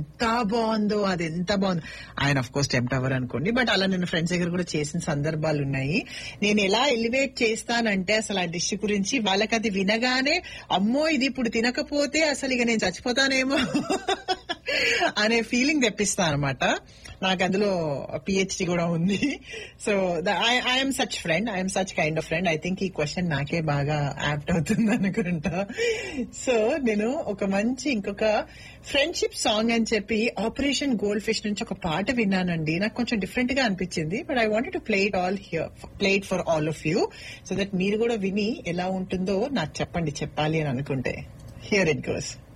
ఎంత బాగుందో అది ఎంత బాగుందో ఆయన అఫ్ కోర్స్ టెంప్ట్ అవ్వరు అనుకోండి బట్ అలా నేను ఫ్రెండ్స్ దగ్గర కూడా చేసిన సందర్భాలు ఉన్నాయి నేను ఎలా ఎలివేట్ చేస్తానంటే అసలు ఆ డిష్ గురించి వాళ్ళకి అది వినగానే అమ్మో ఇది ఇప్పుడు తినకపోతే అసలు ఇక నేను చచ్చిపోతానేమో అనే ఫీలింగ్ తెప్పిస్తా అనమాట నాకు అందులో పిహెచ్డి కూడా ఉంది so I'm such friend I'm such kind of friend I think ఈ క్వశ్చన్ నాకే బాగా యాప్ట్ అవుతుంది అనుకుంటా సో నేను ఒక మంచి ఇంకొక ఫ్రెండ్షిప్ సాంగ్ అని చెప్పి ఆపరేషన్ గోల్డ్ ఫిష్ నుంచి ఒక పాట విన్నానండి నాకు కొంచెం డిఫరెంట్ గా అనిపించింది but I wanted to play it all here play it for all of you so that మీరు కూడా విని ఎలా ఉంటుందో నాకు చెప్పండి చెప్పాలి అని అనుకుంటే హియర్ ఇట్ గోస్